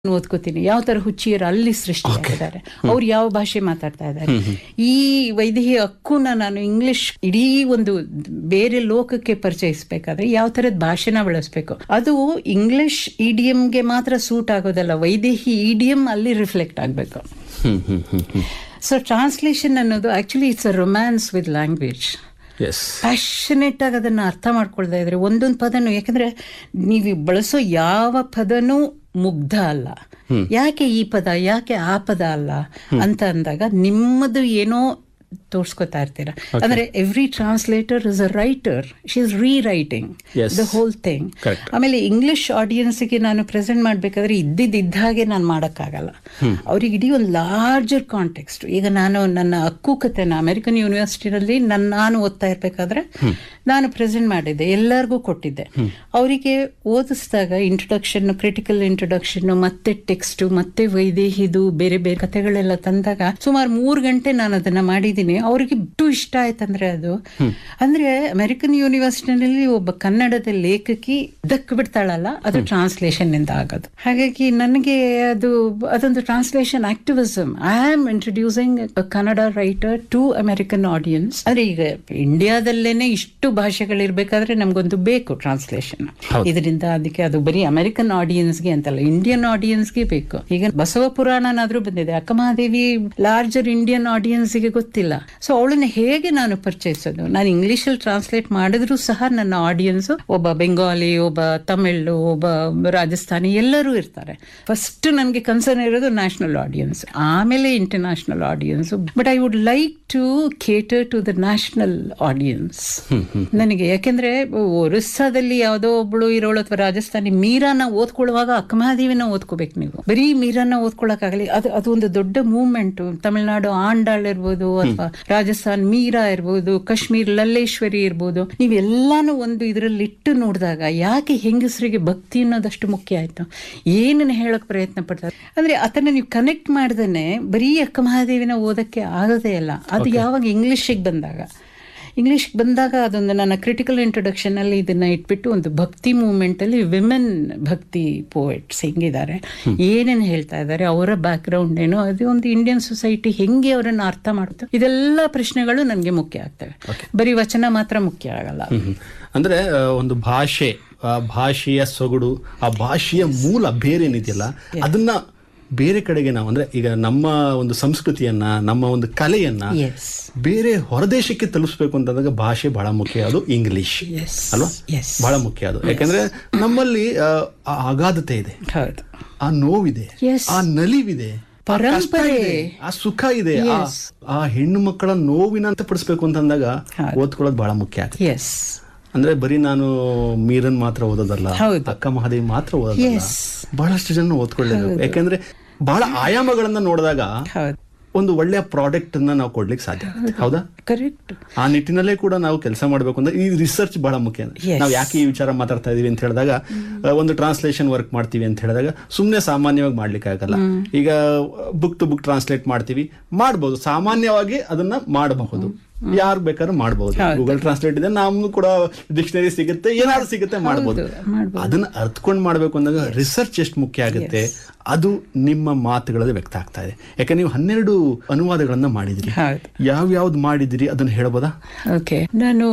ಓದ್ಕೋತೀನಿ ಯಾವ ತರ ಹುಚ್ಚಿಯರು ಅಲ್ಲಿ ಸೃಷ್ಟಿಯಾಗಿದ್ದಾರೆ ಅವ್ರು ಯಾವ ಭಾಷೆ ಮಾತಾಡ್ತಾ ಇದ್ದಾರೆ ಈ ವೈದೇಹಿ ಹಕ್ಕುನ ನಾನು ಇಂಗ್ಲಿಷ್ ಇಡೀ ಒಂದು ಬೇರೆ ಲೋಕಕ್ಕೆ ಪರಿಚಯಿಸ್ಬೇಕಾದ್ರೆ ಯಾವ ತರದ ಭಾಷೆನ ಬಳಸ್ಬೇಕು ಅದು ಇಂಗ್ಲಿಷ್ ಇಡಿಯಂಗೆ ಮಾತ್ರ ಸೂಟ್ ಆಗೋದಲ್ಲ ವೈದೇಹಿ ಇಡಿಯಂ ಅಲ್ಲಿ ರಿಫ್ಲೆಕ್ಟ್ ಆಗಬೇಕು hmm hmm hmm hmm so translation ಅನ್ನೋದು actually it's a romance with language as passionate ಆಗಿ ಅದನ್ನು ಅರ್ಥ ಮಾಡ್ಕೊಳ್ತಾ ಇದ್ರೆ ಒಂದೊಂದು ಪದನು ಯಾಕಂದ್ರೆ ನೀವು ಬಳಸೋ ಯಾವ ಪದನೂ ಮುಗ್ಧ ಅಲ್ಲ ಯಾಕೆ ಈ ಪದ ಯಾಕೆ ಆ ಪದ ಅಲ್ಲ ಅಂತ ಅಂದಾಗ ನಿಮ್ಮದು ಏನೋ ತೋರ್ಸ್ಕೊತಾ ಇರ್ತೀರ ಅಂದ್ರೆ every translator is a writer she is rewriting Yes. The whole thing Correct. ಆಮೇಲೆ ಇಂಗ್ಲಿಷ್ ಆಡಿಯನ್ಸ್ಗೆ ನಾನು ಪ್ರೆಸೆಂಟ್ ಮಾಡಬೇಕಾದ್ರೆ ಇದ್ದಿದ್ದ ಹಾಗೆ ನಾನು ಮಾಡೋಕ್ಕಾಗಲ್ಲ ಅವ್ರಿಗೆ ಇಡೀ ಒಂದು ಲಾರ್ಜರ್ ಕಾಂಟೆಕ್ಸ್ಟ್ ಈಗ ನಾನು ನನ್ನ ಅಕ್ಕು ಕಥೆನ ಅಮೆರಿಕನ್ ಯೂನಿವರ್ಸಿಟಿನಲ್ಲಿ ನನ್ನ ನಾನು ಓದ್ತಾ ಇರಬೇಕಾದ್ರೆ ನಾನು ಪ್ರೆಸೆಂಟ್ ಮಾಡಿದ್ದೆ ಎಲ್ಲರಿಗೂ ಕೊಟ್ಟಿದ್ದೆ ಅವರಿಗೆ ಓದಿಸಿದಾಗ ಇಂಟ್ರೊಡಕ್ಷನ್ ಕ್ರಿಟಿಕಲ್ ಇಂಟ್ರೊಡಕ್ಷನ್ ಮತ್ತೆ ಟೆಕ್ಸ್ಟ್ ಮತ್ತೆ ವೈದೇಹಿದು ಬೇರೆ ಬೇರೆ ಕಥೆಗಳೆಲ್ಲ ತಂದಾಗ ಸುಮಾರು ಮೂರು ಗಂಟೆ ನಾನು ಅದನ್ನ ಮಾಡಿದ್ದೀನಿ ಅವ್ರಿಗೆ ಇಷ್ಟು ಇಷ್ಟ ಆಯ್ತಂದ್ರೆ ಅದು ಅಂದ್ರೆ ಅಮೆರಿಕನ್ ಯೂನಿವರ್ಸಿಟಿನಲ್ಲಿ ಒಬ್ಬ ಕನ್ನಡದ ಲೇಖಕಿ ದಕ್ ಬಿಡ್ತಾಳಲ್ಲ ಅದು ಟ್ರಾನ್ಸ್ಲೇಷನ್ ಇಂದ ಆಗೋದು ಹಾಗಾಗಿ ನನಗೆ ಅದು ಅದೊಂದು translation activism I am introducing Kannada writer to American audience ಅಂದ್ರೆ ಈಗ ಇಂಡಿಯಾದಲ್ಲೇನೆ ಇಷ್ಟು ಭಾಷೆಗಳಿರ್ಬೇಕಾದ್ರೆ ನಮ್ಗೊಂದು ಬೇಕು ಟ್ರಾನ್ಸ್ಲೇಷನ್ ಇದರಿಂದ ಅದಕ್ಕೆ ಅದು ಬರೀ ಅಮೆರಿಕನ್ ಆಡಿಯನ್ಸ್ಗೆ ಅಂತಲ್ಲ ಇಂಡಿಯನ್ ಆಡಿಯನ್ಸ್ಗೆ ಬೇಕು ಈಗ ಬಸವ ಪುರಾಣನಾದ್ರೂ ಬಂದಿದೆ ಅಕ್ಕಮಹಾದೇವಿ ಲಾರ್ಜರ್ ಇಂಡಿಯನ್ ಆಡಿಯನ್ಸ್ಗೆ ಗೊತ್ತಿಲ್ಲ ಸೊ ಅವಳನ್ನ ಹೇಗೆ ನಾನು ಪರಿಚಯಿಸೋದು ನಾನು ಇಂಗ್ಲಿಷಲ್ಲಿ ಟ್ರಾನ್ಸ್ಲೇಟ್ ಮಾಡಿದ್ರು ಸಹ ನನ್ನ ಆಡಿಯನ್ಸ್ ಒಬ್ಬ ಬೆಂಗಾಲಿ ಒಬ್ಬ ತಮಿಳ್ ಒಬ್ಬ ರಾಜಸ್ಥಾನಿ ಎಲ್ಲರೂ ಇರ್ತಾರೆ ಫಸ್ಟ್ ನನಗೆ ಕನ್ಸರ್ನ್ ಇರೋದು ನ್ಯಾಷನಲ್ ಆಡಿಯನ್ಸ್ ಆಮೇಲೆ international audience but I would like to cater to the national audience ನನಗೆ ಯಾಕೆಂದ್ರೆ ಒರಿಸ್ಸಾದಲ್ಲಿ ಯಾವುದೋ ಒಬ್ಳು ಇರೋಳು ಅಥವಾ ರಾಜಸ್ಥಾನಿ ಮೀರಾನ ಓದ್ಕೊಳ್ಳುವಾಗ ಅಕ್ಕಮಹಾದೇವಿನ ಓದ್ಕೋಬೇಕು ನೀವು ಬರೀ ಮೀರಾನ ಓದ್ಕೊಳಕ್ಕಾಗಲಿ ಅದು ಅದು ಒಂದು ದೊಡ್ಡ ಮೂವ್ಮೆಂಟ್ ತಮಿಳ್ನಾಡು ಆಂಡಾಳ್ ಇರ್ಬೋದು ಅಥವಾ ರಾಜಸ್ಥಾನ್ ಮೀರಾ ಇರ್ಬೋದು ಕಾಶ್ಮೀರ್ ಲಲ್ಲೇಶ್ವರಿ ಇರ್ಬೋದು ನೀವೆಲ್ಲಾನು ಒಂದು ಇದರಲ್ಲಿ ಇಟ್ಟು ನೋಡಿದಾಗ ಯಾಕೆ ಹೆಂಗಸರಿಗೆ ಭಕ್ತಿ ಅನ್ನೋದಷ್ಟು ಮುಖ್ಯ ಆಯ್ತು ಏನನ್ನ ಹೇಳಕ್ ಪ್ರಯತ್ನ ಪಡ್ತಾರೆ ಅಂದ್ರೆ ಅದನ್ನ ನೀವು ಕನೆಕ್ಟ್ ಮಾಡ್ದೇನೆ ಬರೀ ಅಕ್ಕ ಮಹಾದೇವಿನ ಓದಕ್ಕೆ ಆಗೋದೇ ಇಲ್ಲ ಅದು ಯಾವಾಗ ಇಂಗ್ಲಿಷಿಗೆ ಬಂದಾಗ ಇಂಗ್ಲಿಷ್ ಬಂದಾಗ ಅದೊಂದು ನನ್ನ ಕ್ರಿಟಿಕಲ್ ಇಂಟ್ರೊಡಕ್ಷನ್ ಅಲ್ಲಿ ಇದನ್ನ ಇಟ್ಬಿಟ್ಟು ಒಂದು ಭಕ್ತಿ ಮೂವ್ಮೆಂಟ್ ಅಲ್ಲಿ ವಿಮೆನ್ ಭಕ್ತಿ ಪೋಯೆಟ್ಸ್ ಹೆಂಗಿದ್ದಾರೆ ಏನೇನು ಹೇಳ್ತಾ ಇದ್ದಾರೆ ಅವರ ಬ್ಯಾಕ್ ಗ್ರೌಂಡ್ ಏನು ಅದು ಒಂದು ಇಂಡಿಯನ್ ಸೊಸೈಟಿ ಹೆಂಗೆ ಅವರನ್ನ ಅರ್ಥ ಮಾಡುತ್ತೆ ಇದೆಲ್ಲ ಪ್ರಶ್ನೆಗಳು ನನಗೆ ಮುಖ್ಯ ಆಗ್ತವೆ ಬರೀ ವಚನ ಮಾತ್ರ ಮುಖ್ಯ ಆಗಲ್ಲ ಹ್ಮ್ ಹ್ಮ್. ಅಂದ್ರೆ ಆ, ಒಂದು ಭಾಷೆ ಆ ಭಾಷೆಯ ಸೊಗಡು ಆ ಭಾಷೆಯ ಮೂಲ ಬೇರೆ ಏನಿದೆಯಲ್ಲ ಅದನ್ನ ಬೇರೆ ಕಡೆಗೆ ನಾವು ಅಂದ್ರೆ ಈಗ ನಮ್ಮ ಒಂದು ಸಂಸ್ಕೃತಿಯನ್ನ ನಮ್ಮ ಒಂದು ಕಲೆಯನ್ನ ಎಸ್ ಬೇರೆ ಹೊರದೇಶಕ್ಕೆ ತಲುಪಿಸ್ಬೇಕು ಅಂತಂದಾಗ ಭಾಷೆ ಬಹಳ ಮುಖ್ಯ ಅದು ಇಂಗ್ಲಿಷ್ ಎಸ್ ಅಲ್ವಾ ಎಸ್ ಬಹಳ ಮುಖ್ಯ ಅದು ಯಾಕಂದ್ರೆ ನಮ್ಮಲ್ಲಿ ಆ, ಆ ಅಗಾಧತೆ ಇದೆ ಹೌದು ಆ ನೋವಿದೆ Yes. ಆ ನಲಿವಿದೆ ಆ ಕಷ್ಟ ಪರಂಪರೆ. ಇದೆ, ಆ ಸುಖ ಇದೆ ಆ- Yes. ಆ ಹೆಣ್ಣು ಮಕ್ಕಳ ನೋವಿನ ಅಂತ ಪಡಿಸ್ಬೇಕು ಅಂತಂದಾಗ ಹೌದು. ಓದ್ಕೊಳ್ಳೋದು ಬಹಳ ಮುಖ್ಯ ಆಗುತ್ತೆ ಎಸ್ ಅಂದ್ರೆ ಬರೀ ನಾನು ಮೀರನ್ ಮಾತ್ರ ಓದೋದಲ್ಲ ಹೌದು. ಅಕ್ಕ ಮಹಾದೇವಿ ಮಾತ್ರ ಓದೋದಲ್ಲ Yes. ಬಹಳಷ್ಟು ಜನ ಓದ್ಕೊಳ್ಳೇಬೇಕು ಯಾಕಂದ್ರೆ ಬಹಳ ಆಯಾಮಗಳನ್ನ ನೋಡಿದಾಗ ಹೌದು ಒಂದು ಒಳ್ಳೆಯ ಪ್ರಾಡಕ್ಟ್ ಅನ್ನ ನಾವು ಕೊಡ್ಲಿಕ್ಕೆ ಸಾಧ್ಯ ಆಗುತ್ತೆ ಹೌದಾ ಕರೆಕ್ಟ್ ಆ ನಿಟ್ಟಿನಲ್ಲೇ ಕೂಡ ನಾವು ಕೆಲಸ ಮಾಡಬೇಕು ಅಂದ್ರೆ ಈ ರಿಸರ್ಚ್ ಬಹಳ ಮುಖ್ಯ Yes. ನಾವು ಯಾಕೆ ಈ ವಿಚಾರ ಮಾತಾಡ್ತಾ ಇದೀವಿ ಅಂತ ಹೇಳಿದಾಗ ಆ, ಒಂದು ಟ್ರಾನ್ಸ್ಲೇಷನ್ ವರ್ಕ್ ಮಾಡ್ತೀವಿ ಅಂತ ಹೇಳಿದಾಗ ಸುಮ್ಮನೆ ಸಾಮಾನ್ಯವಾಗಿ ಮಾಡ್ಲಿಕ್ಕೆ ಆಗಲ್ಲ ಈಗ ಬುಕ್ ಟು ಬುಕ್ ಟ್ರಾನ್ಸ್ಲೇಟ್ ಮಾಡ್ತೀವಿ ಮಾಡ್ಬೋದು ಸಾಮಾನ್ಯವಾಗಿ ಅದನ್ನ ಮಾಡಬಹುದು ಯಾರು ಬೇಕಾದ್ರೂ ಮಾಡಬಹುದು ಗೂಗಲ್ ಟ್ರಾನ್ಸ್ಲೇಟ್ ಇದೆ ನಮ್ದು ಕೂಡ ಡಿಕ್ಷನರಿ ಸಿಗುತ್ತೆ ಏನಾದ್ರು ಸಿಗುತ್ತೆ ಮಾಡಬಹುದು ಮಾಡ್ಬೋದು. ಅದನ್ನ ಅರ್ಥಕೊಂಡು ಮಾಡ್ಬೇಕು ಅಂದಾಗ ರಿಸರ್ಚ್ ಎಷ್ಟು ಮುಖ್ಯ ಆಗುತ್ತೆ ಅದು ನಿಮ್ಮ ಮಾತುಗಳಲ್ಲಿ ವ್ಯಕ್ತ ಆಗ್ತಾ ಇದೆ ಯಾಕಂದ್ರೆ ನೀವು ಹನ್ನೆರಡು ಅನುವಾದಗಳನ್ನ ಮಾಡಿದ್ರಿ ಹೌದು ಯಾವ ಯಾವ್ದು ಮಾಡಿದಿರಿ ಅದನ್ನ ಹೇಳ್ಬೋದಾ ಓಕೆ ನಾನು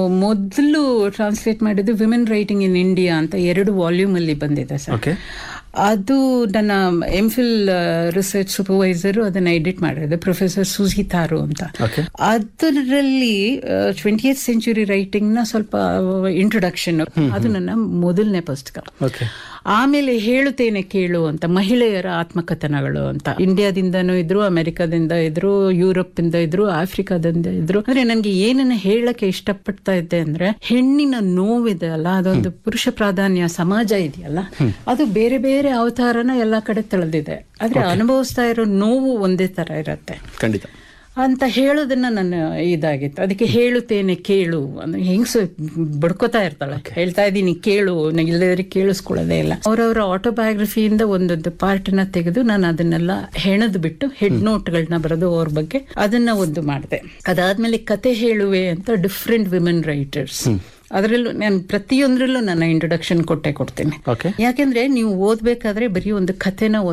ಮೊದಲು ಟ್ರಾನ್ಸ್ಲೇಟ್ ಮಾಡಿದ್ದು ವಿಮೆನ್ ರೈಟಿಂಗ್ ಇನ್ ಇಂಡಿಯಾ ಅಂತ ಎರಡು ವಾಲ್ಯೂಮ್ ಅಲ್ಲಿ ಬಂದಿದೆ ಸರ್ ಓಕೆ ಅದು ನನ್ನ ಎಂ ಫಿಲ್ ರಿಸರ್ಚ್ ಸೂಪರ್ವೈಸರ್ ಅದನ್ನ ಎಡಿಟ್ ಮಾಡಿರೋದು ಪ್ರೊಫೆಸರ್ ಸುಜಿ ತಾರು ಅಂತ ಓಕೆ ಅದರಲ್ಲಿ ಟ್ವೆಂಟಿ ಏತ್ ಸೆಂಚುರಿ ರೈಟಿಂಗ್ ನ ಸ್ವಲ್ಪ ಇಂಟ್ರೊಡಕ್ಷನ್ ಅದು ನನ್ನ ಮೊದಲನೇ ಪುಸ್ತಕ ಓಕೆ ಆಮೇಲೆ ಹೇಳುತ್ತೇನೆ ಕೇಳು ಅಂತ ಮಹಿಳೆಯರ ಆತ್ಮಕಥನಗಳು ಅಂತ ಇಂಡಿಯಾದಿಂದನೂ ಇದ್ರು ಅಮೆರಿಕಾದಿಂದ ಇದ್ರು ಯುರೋಪ್ ಇಂದ ಇದ್ರು ಆಫ್ರಿಕಾದಿಂದ ಇದ್ರು ಅಂದ್ರೆ ನನ್ಗೆ ಏನನ್ನ ಹೇಳಕ್ಕೆ ಇಷ್ಟಪಡ್ತಾ ಇದ್ದೆ ಅಂದ್ರೆ ಹೆಣ್ಣಿನ ನೋವಿದೆ ಅಲ್ಲ ಅದೊಂದು ಪುರುಷ ಪ್ರಾಧಾನ್ಯ ಸಮಾಜ ಇದೆಯಲ್ಲ ಅದು ಬೇರೆ ಬೇರೆ ಅವತಾರನ ಎಲ್ಲಾ ಕಡೆ ತಳೆದಿದೆ ಆದ್ರೆ ಅನುಭವಿಸ್ತಾ ಇರೋ ನೋವು ಒಂದೇ ತರ ಇರತ್ತೆ ಖಂಡಿತ ಅಂತ ಹೇಳೋದನ್ನ ನನ್ನ ಇದಾಗಿತ್ತು ಅದಕ್ಕೆ ಹೇಳುತ್ತೇನೆ ಕೇಳು ಅಂದ್ರೆ ಹೆಂಗ್ಸು ಬಡ್ಕೋತಾ ಇರ್ತಾಳೆ ಹೇಳ್ತಾ ಇದ್ದೀನಿ ಕೇಳು ನಂಗೆ ಇಲ್ಲದ್ರೆ ಕೇಳಿಸ್ಕೊಳ್ಳೋದೇ ಇಲ್ಲ ಅವರವರ ಆಟೋಬಯೋಗ್ರಫಿಯಿಂದ ಒಂದೊಂದು ಪಾರ್ಟ್ನ ತೆಗೆದು ನಾನು ಅದನ್ನೆಲ್ಲ ಹೆಣದ್ ಬಿಟ್ಟು ಹೆಡ್ ನೋಟ್ಗಳನ್ನ ಬರೆದು ಅವ್ರ ಬಗ್ಗೆ ಅದನ್ನ ಒಂದು ಮಾಡಿದೆ ಅದಾದ್ಮೇಲೆ ಕತೆ ಹೇಳುವೆ ಅಂತ ಡಿಫ್ರೆಂಟ್ ವಿಮೆನ್ ರೈಟರ್ಸ್ ಅದರಲ್ಲೂ ನಾನು ಪ್ರತಿಯೊಂದರಲ್ಲೂ ನನ್ನ ಇಂಟ್ರೊಡಕ್ಷನ್ ಕೊಟ್ಟೆ ಕೊಡ್ತೇನೆ ಓಕೆ ಯಾಕೆಂದ್ರೆ ನೀವು ಓದ್ಬೇಕಾದ್ರೆ ಬರೀ ಒಂದು ಕಥೆನ